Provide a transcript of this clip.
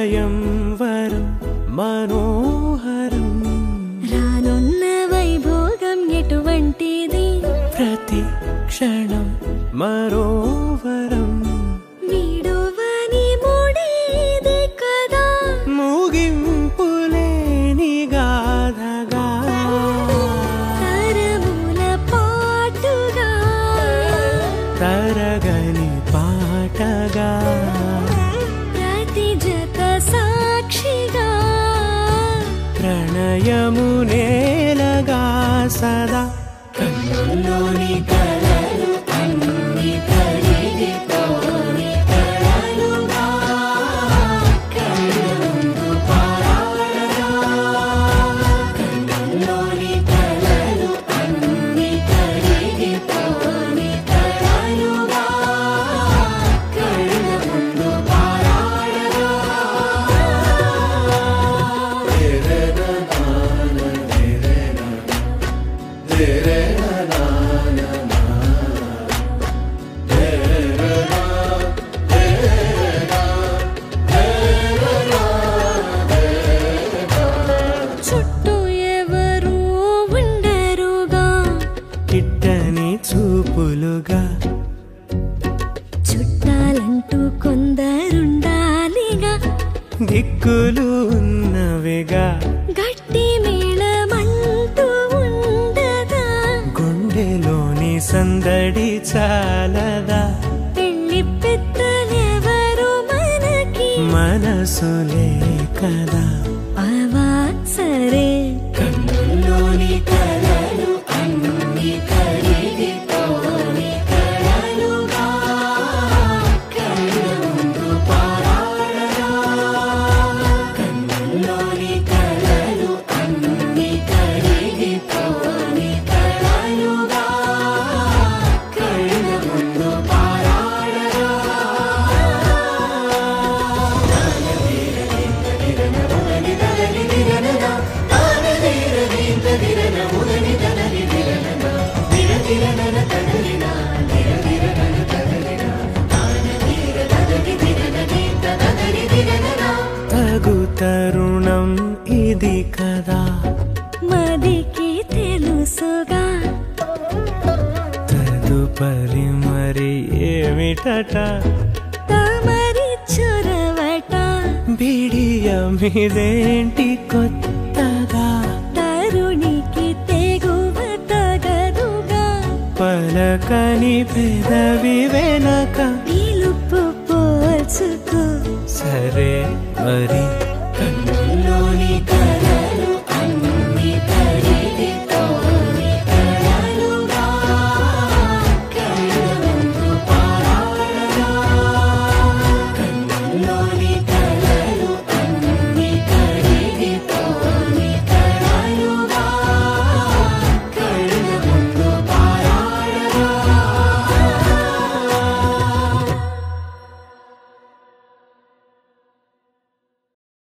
స్వయంవరం మనోహరం రానున్న వైభోగం ఎటువంటిది ప్రతి క్షణం మరోవరం వీడువని ముడేది కదా ముగింపులేని గాథగా తరముల పాటుగా తరగని పాటగా ప్రతి జత సాక్షిగా ప్రణయము నేలగా సదా కన్నుల్లోని కలలు అన్ని కరిగిపోని కలలుగా కళ్ళ ముందు పారాడగా కన్నుల్లోని కలలు అన్ని కరిగిపోని కలలుగా కళ్ళ ముందు పారాడగా చుట్టూ ఎవరు ఉండరుగా కిట్టని చూపులుగా చుట్టాలంటూ కొందరుండాలిగా దిక్కులు ఉన్నవిగా గట్టి మేళమంటూ ఉండదా గుండెలోని సందడి చాలదా పెళ్లి పెద్దలెవరు మనకి మనసులే కదా అవా సరే కన్నుల్లోని కలలు అన్ని కరిగిపోని కలలుగా కళ్ళ ముందు పారాడగా కన్నుల్లోని కలలు అన్ని కరిగిపోని కలలుగా కళ్ళ ముందు పారాడగా తగు తరుణం ఇది కదా మదికి తెలుసుగా తదుపరి మరి ఏమిటట తమరి చొరవట బిడియమిదేంటి కొత్తగా తరుణికి తెగువ తగదుగా పలకని పెదవి వెనక పిలుపు పోల్చుకో సరే మరి